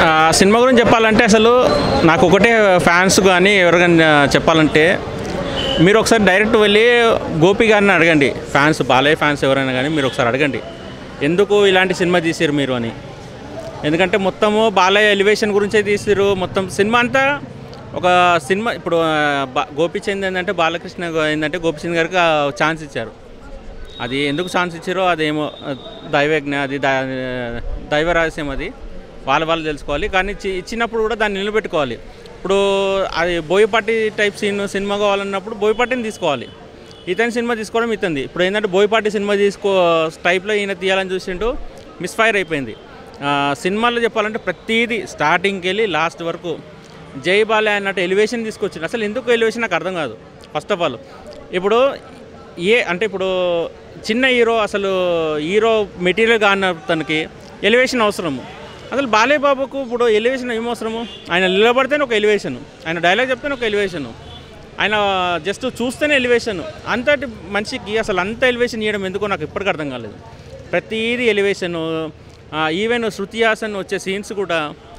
ఆ, సినిమా గురించి చెప్పాలంటే అసలు నాకు ఒకటే ఫ్యాన్స్ కానీ ఎవరికైనా చెప్పాలంటే మీరు ఒకసారి డైరెక్ట్ వెళ్ళి గోపి గారిని అడగండి ఫ్యాన్స్ బాలయ్య ఫ్యాన్స్ ఎవరైనా కానీ మీరు ఒకసారి అడగండి ఎందుకు ఇలాంటి సినిమా తీసారు మీరు అని ఎందుకంటే మొత్తము బాలయ్య ఎలివేషన్ గురించే తీసిరు మొత్తం సినిమా అంతా ఒక సినిమా ఇప్పుడు ఆ, బా- గోపీచంద్ ఏంటంటే బాలకృష్ణ ఏంటంటే గోపీచంద్ గారికి ఛాన్స్ ఇచ్చారు అది ఎందుకు ఛాన్స్ ఇచ్చారో అదేమో ఆ, దైవజ్ఞ అది ద- దైవ రహస్యం అది వాళ్ళ వాళ్ళు తెలుసుకోవాలి కానీ ఇచ్చి- ఇచ్చినప్పుడు కూడా దాన్ని నిలబెట్టుకోవాలి ఇప్పుడు అది బోయపాటి టైప్ సీన్ సినిమా కావాలన్నప్పుడు బోయపాటిని తీసుకోవాలి ఇతని సినిమా తీసుకోవడం ఇతంది ఇప్పుడు ఏంటంటే బోయపాటి సినిమా తీసుకో టైప్లో ఈయన తీయాలని చూసిండు మిస్ఫైర్ అయిపోయింది ఆ, సినిమాలో చెప్పాలంటే ప్రతిదీ స్టార్టింగ్కి వెళ్ళి లాస్ట్ వరకు జై బాలయ్య అన్నట్టు ఎలివేషన్ తీసుకొచ్చింది అసలు ఎందుకు ఎలివేషన్ నాకు అర్థం కాదు ఫస్ట్ ఆఫ్ ఆల్ ఇప్పుడు ఏ అంటే ఇప్పుడు చిన్న హీరో అసలు హీరో మెటీరియల్ కాని తనకి ఎలివేషన్ అవసరము అసలు బాలయ్య బాబుకు ఇప్పుడు ఎలివేషన్ ఏం అవసరము ఆయన నిలబడితేనే ఒక ఎలివేషన్ ఆయన డైలాగ్ చెప్తేనే ఒక ఎలివేషన్ ఆయన జస్ట్ చూస్తేనే ఎలివేషన్ అంతటి మనిషికి అసలు అంత ఎలివేషన్ ఇవ్వడం ఎందుకో నాకు ఇప్పటికీ అర్థం కాలేదు ప్రతిదీ ఎలివేషన్ ఈవెన్ శృతి హాసన్ వచ్చే సీన్స్ కూడా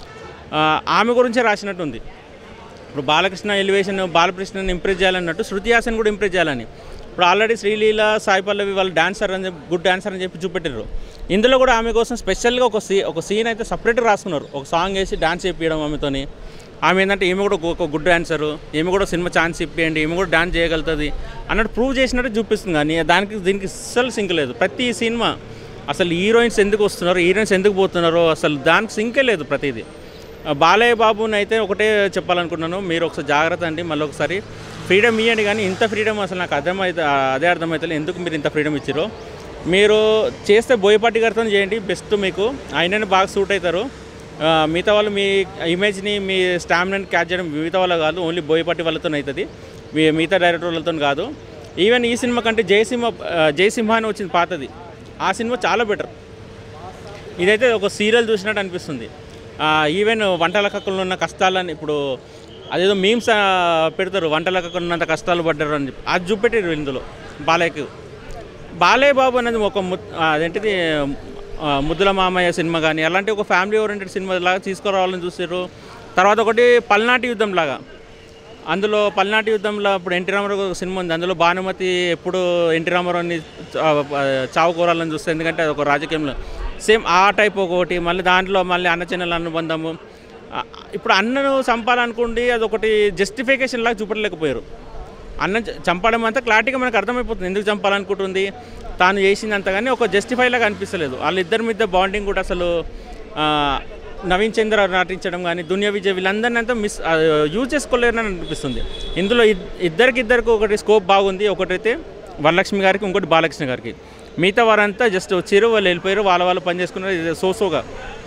ఆ, ఆమె గురించే రాసినట్టుంది ఇప్పుడు బాలకృష్ణ ఎలివేషన్ బాలకృష్ణని ఇంప్రెస్ చేయాలన్నట్టు శృతి హాసన్ కూడా ఇంప్రెస్ చేయాలని ఇప్పుడు ఆల్రెడీ శ్రీలీల సాయి పల్లవి వాళ్ళు డాన్సర్ అని చెప్పి గుడ్ డాన్సర్ అని చెప్పి చూపెట్టారు ఇందులో కూడా ఆమె కోసం స్పెషల్గా ఒక సీ ఒక సీన్ అయితే సపరేట్గా రాసుకున్నారు ఒక సాంగ్ వేసి డాన్స్ చేపించడం ఆమెతోని ఆమె ఏంటంటే ఈమె కూడా ఒక గుడ్ డాన్సరు ఈమె కూడా సినిమా ఛాన్స్ ఇప్పియండి ఈమె కూడా డాన్స్ చేయగలుగుతుంది అన్నట్టు ప్రూవ్ చేసినట్టు చూపిస్తుంది కానీ దానికి దీనికి అస్సలు సింక్ లేదు ప్రతి సినిమా అసలు హీరోయిన్స్ ఎందుకు వస్తున్నారు హీరోయిన్స్ ఎందుకు పోతున్నారో అసలు దానికి సింకే లేదు ప్రతిదీ ఆ, బాలయ్య బాబుని అయితే ఒకటే చెప్పాలనుకున్నాను మీరు ఒకసారి జాగ్రత్త అండి మళ్ళీ ఒకసారి ఫ్రీడమ్ ఇవ్వండి కానీ ఇంత ఫ్రీడమ్ అసలు నాకు అర్థమైతే అదే అర్థమవుతుంది ఎందుకు మీరు ఇంత ఫ్రీడమ్ ఇచ్చారో మీరు చేస్తే బోయపాటి గారితో చేయండి బెస్ట్ మీకు ఆయననే బాగా సూట్ అవుతారు ఆ, మిగతా వాళ్ళు మీ ఇమేజ్ని మీ స్టామినాని క్యాచ్ చేయడం మిగతా వాళ్ళ కాదు ఓన్లీ బోయపాటి వాళ్ళతో అవుతుంది మీ మిగతా డైరెక్టర్ వాళ్ళతో కాదు ఈవెన్ ఈ సినిమా కంటే జయసింహ ఆ, జయసింహ అని వచ్చింది పాతది ఆ సినిమా చాలా బెటర్ ఇదైతే ఒక సీరియల్ చూసినట్టు అనిపిస్తుంది ఆ, ఈవెన్ వంటల కక్కలు ఉన్న కష్టాలని ఇప్పుడు అదేదో మీమ్స్ పెడతారు వంటల కక్కలు ఉన్నంత కష్టాలు పడ్డారు అని చెప్పి అది చూపెట్టారు ఇందులో బాలయ్యకు బాలయ్య బాబు అనేది ఒక ము ఆ, అదేంటిది ఆ, ముద్దుల మామయ్య సినిమా కానీ అలాంటి ఒక ఫ్యామిలీ ఓరియంటెడ్ సినిమా లాగా తీసుకురావాలని చూసారు తర్వాత ఒకటి పల్నాటి యుద్ధం లాగా అందులో పల్నాటి యుద్ధంలో ఇప్పుడు ఎన్టీ రామారావు ఒక సినిమా ఉంది అందులో భానుమతి ఎప్పుడు ఎన్టీ రామారావుని చా- చావు కోరాలని చూస్తే ఎందుకంటే అది ఒక రాజకీయంలో సేమ్ ఆ టైప్ ఒకటి మళ్ళీ దాంట్లో మళ్ళీ అన్న చెన్నెల అనుబంధము ఆ, ఇప్పుడు అన్నను చంపాలనుకోండి అది ఒకటి జస్టిఫికేషన్ లాగా చూపలేకపోయారు అన్నం చ- చంపడం అంతా క్లారిటీగా మనకు అర్థమైపోతుంది ఎందుకు చంపాలనుకుంటుంది తాను చేసిందంత కానీ ఒక జస్టిఫై లాగా అనిపిస్తలేదు వాళ్ళిద్దరి మీద బాండింగ్ కూడా అసలు ఆ, నవీన్ చంద్ర నటించడం కానీ దునియా విజయ్ వీళ్ళందరినీ అంతా మిస్ ఆ, యూజ్ చేసుకోలేరని అనిపిస్తుంది ఇందులో ఇద్- ఇద్దరికి ఇద్దరికి ఒకటి స్కోప్ బాగుంది ఒకటైతే వరలక్ష్మి గారికి ఇంకోటి బాలకృష్ణ గారికి మిగతా వారంతా జస్ట్ వచ్చారు వాళ్ళు వెళ్ళిపోయారు వాళ్ళ వాళ్ళు పని చేసుకున్నారు ఇది సోసోగా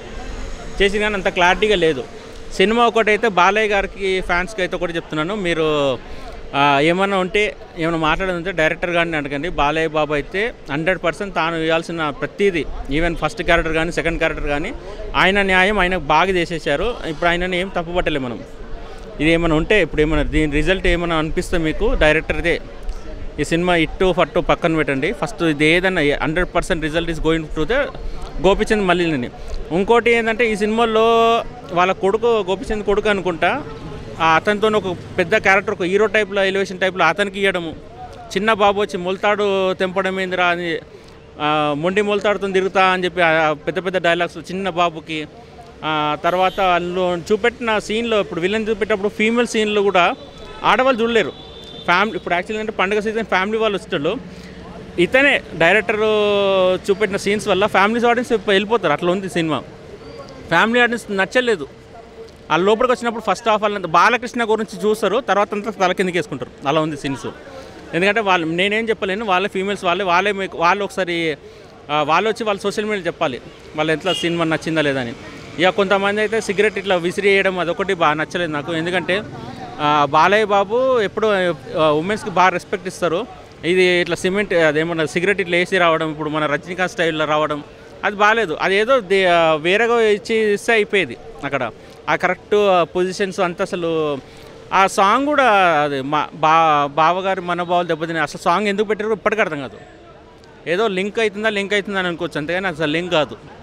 చేసి కానీ అంత క్లారిటీగా లేదు సినిమా ఒకటైతే బాలయ్య గారికి ఫ్యాన్స్కి అయితే ఒకటి చెప్తున్నాను మీరు ఆ, ఏమన్నా ఉంటే ఏమైనా మాట్లాడుంటే డైరెక్టర్ గారిని అడగండి బాలయ్య బాబు అయితే హండ్రెడ్ పర్సెంట్ తాను ఇవ్వాల్సిన ప్రతిదీ ఈవెన్ ఫస్ట్ క్యారెక్టర్ కానీ సెకండ్ క్యారెక్టర్ కానీ ఆయన న్యాయం ఆయనకు బాగా చేసేసారు ఇప్పుడు ఆయనని ఏం తప్పు పట్టలే మనం ఇది ఏమైనా ఉంటే ఇప్పుడు ఏమైనా దీని రిజల్ట్ ఏమైనా అనిపిస్తే మీకు డైరెక్టర్దే ఈ సినిమా ఇట్టు ఫట్టు పక్కన పెట్టండి ఫస్ట్ ఇది ఏదైనా hundred percent result is going to the Gopichand మల్లిని ఇంకోటి ఏంటంటే ఈ సినిమాలో వాళ్ళ కొడుకు గోపిచంద్ కొడుకు అనుకుంటా ఆ అతనితో ఒక పెద్ద క్యారెక్టర్ ఒక హీరో టైప్లో ఎలివేషన్ టైప్లో అతనికి ఇవ్వడము చిన్న బాబు వచ్చి మొలతాడు తెంపడం ఏందిరా అని ఆ, మొండి మొలతాడుతో తిరుగుతా అని చెప్పి ఆ పెద్ద పెద్ద డైలాగ్స్ చిన్న బాబుకి ఆ, తర్వాత వాళ్ళు చూపెట్టిన సీన్లో ఇప్పుడు విలన్ చూపెట్టేటప్పుడు ఫీమేల్ సీన్లు కూడా ఆడవాళ్ళు చూడలేరు ఫ్యామిలీ ఇప్పుడు యాక్చువల్లీ అంటే పండుగ సీజన్ ఫ్యామిలీ వాళ్ళు వచ్చేటోళ్ళు ఇతనే డైరెక్టర్ చూపెట్టిన సీన్స్ వల్ల ఫ్యామిలీస్ ఆడియన్స్ వెళ్ళిపోతారు అట్లా ఉంది సినిమా ఫ్యామిలీ ఆడియన్స్ నచ్చలేదు ఆ లోపలికి వచ్చినప్పుడు ఫస్ట్ హాఫ్ వాళ్ళంతా బాలకృష్ణ గురించి చూస్తారు తర్వాత అంతా తల కిందకి వేసుకుంటారు అలా ఉంది సీన్స్ ఎందుకంటే వాళ్ళు నేనేం చెప్పలేను వాళ్ళే ఫీమేల్స్ వాళ్ళే వాళ్ళే మీకు వాళ్ళు ఒకసారి ఆ, వాళ్ళు వచ్చి వాళ్ళు సోషల్ మీడియా చెప్పాలి వాళ్ళు ఎంత సినిమా నచ్చిందా లేదా అని ఇక కొంతమంది అయితే సిగరెట్ ఇట్లా విసిరి వేయడం అదొకటి బాగా నచ్చలేదు నాకు ఎందుకంటే ఆ, బాలయ్య బాబు ఎప్పుడు ఉమెన్స్కి బాగా రెస్పెక్ట్ ఇస్తారు ఇది ఇట్లా సిమెంట్ అదేమన్నా సిగరెట్ ఇట్లా వేసి రావడం ఇప్పుడు మన రజనీకాంత్ స్టైల్లో రావడం అది బాగాలేదు అది ఏదో దే- వేరేగా ఇచ్చి ఇస్తే అయిపోయేది అక్కడ ఆ కరెక్ట్ పొజిషన్స్ అంతా అసలు ఆ సాంగ్ కూడా అది మా బా బావగారి మనోభావాలు దెబ్బతిని అసలు సాంగ్ ఎందుకు పెట్టారో ఇప్పటికీ అర్థం కాదు ఏదో లింక్ అవుతుందా లింక్ అవుతుందా అని అనుకోవచ్చు అంతేగాని అసలు లింక్ కాదు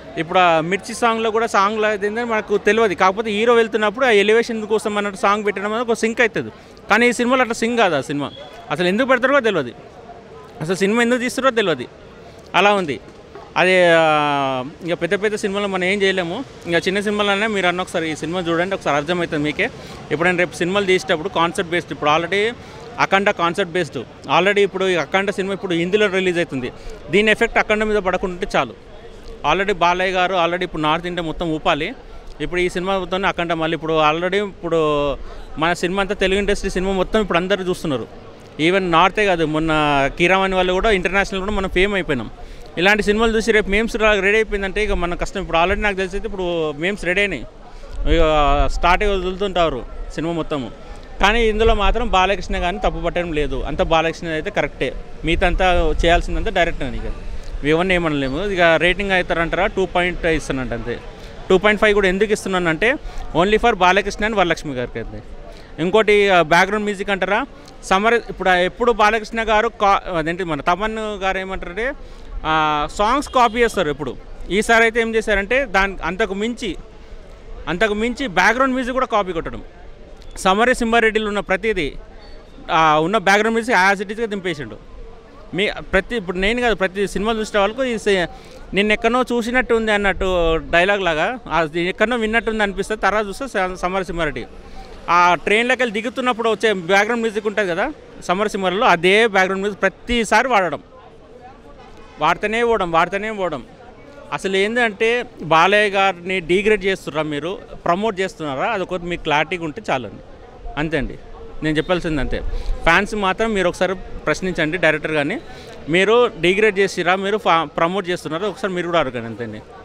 ఇప్పుడు ఆ మిర్చి సాంగ్లో కూడా సాంగ్లో ఏంటంటే మనకు తెలియదు కాకపోతే హీరో వెళ్తున్నప్పుడు ఆ ఎలివేషన్ కోసం అన్నట్టు సాంగ్ పెట్టడం అనేది ఒక సింక్ అవుతుంది కానీ ఈ సినిమాలో అట్లా సింక్ కాదు ఆ సినిమా అసలు ఎందుకు పెడతారో కూడా తెలియదు అసలు సినిమా ఎందుకు తీస్తారో తెలియదు అలా ఉంది అదే ఆ, ఇంకా పెద్ద పెద్ద సినిమాలు మనం ఏం చేయలేము ఇంకా చిన్న సినిమాలనే మీరు అన్న ఒకసారి ఈ సినిమా చూడండి ఒకసారి అర్థమవుతుంది మీకే ఎప్పుడైనా రేపు సినిమాలు తీసేటప్పుడు కాన్సెప్ట్ బేస్డ్ ఇప్పుడు already Akhanda concept based already ఇప్పుడు ఈ అఖండ సినిమా ఇప్పుడు హిందీలో రిలీజ్ అవుతుంది దీని ఎఫెక్ట్ అఖండ మీద పడకుంటే చాలు ఆల్రెడీ బాలయ్య గారు ఆల్రెడీ ఇప్పుడు నార్త్ ఇండియా మొత్తం ఊపాలి ఇప్పుడు ఈ సినిమాతో అఖండ మళ్ళీ ఇప్పుడు ఆల్రెడీ ఇప్పుడు మన సినిమా అంతా తెలుగు ఇండస్ట్రీ సినిమా మొత్తం ఇప్పుడు అందరూ చూస్తున్నారు ఈవెన్ నార్తే కాదు మొన్న కీరామణి వాళ్ళు కూడా ఇంటర్నేషనల్ కూడా మనం ఫేమ్ అయిపోయినాం ఇలాంటి సినిమాలు చూసి రేపు మేమ్స్ రెడీ అయిపోయిందంటే ఇక మన కష్టం ఇప్పుడు ఆల్రెడీ నాకు తెలిసి అయితే ఇప్పుడు మేమ్స్ రెడీ అయినాయి ఇక స్టార్ట్ వదులుతుంటారు సినిమా మొత్తము కానీ ఇందులో మాత్రం బాలకృష్ణ కానీ తప్పు పట్టడం లేదు అంత బాలకృష్ణ అయితే కరెక్టే మిగతా అంతా చేయాల్సిందంతా డైరెక్ట్ అని ఇక ఇవన్నీ ఏమనలేము ఇక రేటింగ్ అవుతారంటారా టూ పాయింట్ ఇస్తానంట అంతే టూ పాయింట్ ఫైవ్ కూడా ఎందుకు ఇస్తున్నానంటే only for Balakrishna and Varalakshmi గారికి అయితే ఇంకోటి బ్యాక్గ్రౌండ్ మ్యూజిక్ అంటారా సమర్ ఇప్పుడు ఎప్పుడు బాలకృష్ణ గారు కా అదేంటి మన తమన్ గారు ఏమంటారంటే సాంగ్స్ కాపీ చేస్తారు ఎప్పుడు ఈసారి అయితే ఏం చేశారంటే దాని అంతకు మించి అంతకు మించి బ్యాక్గ్రౌండ్ మ్యూజిక్ కూడా కాపీ కొట్టడం సమరి సింహారెడ్డిలో ఉన్న ప్రతిదీ ఆ, ఉన్న బ్యాక్గ్రౌండ్ మ్యూజిక్ యాజ్ ఇట్ ఈస్గా దింపేసిండు మీ ప్రతి ఇప్పుడు నేను కాదు ప్రతి సినిమా చూసిన వాళ్ళకు ఈ సి- నిన్న ఎక్కడో చూసినట్టు ఉంది అన్నట్టు డైలాగ్ లాగా అది ఎక్కడో విన్నట్టు ఉంది అనిపిస్తుంది తర్వాత చూస్తే స- సమర సింహారెడ్డి ఆ ట్రైన్లోకి వెళ్ళి దిగుతున్నప్పుడు వచ్చే బ్యాక్గ్రౌండ్ మ్యూజిక్ ఉంటుంది కదా సమర సింహారెడ్డిలో అదే బ్యాక్గ్రౌండ్ మ్యూజిక్ ప్రతిసారి వాడడం వాడితేనే పోవడం వాడితేనే పోవడం అసలు ఏంటంటే బాలయ్య గారిని డీగ్రేడ్ చేస్తున్నారా మీరు ప్రమోట్ చేస్తున్నారా అది ఒక మీకు క్లారిటీగా ఉంటే చాలండి అంతే అండి నేను చెప్పాల్సింది అంతే ఫ్యాన్స్ మాత్రం మీరు ఒకసారి ప్రశ్నించండి డైరెక్టర్ కానీ మీరు డీగ్రేడ్ చేసిరా మీరు ప్రమోట్ చేస్తున్నారా ఒకసారి మీరు కూడా అడగండి అంతే అండి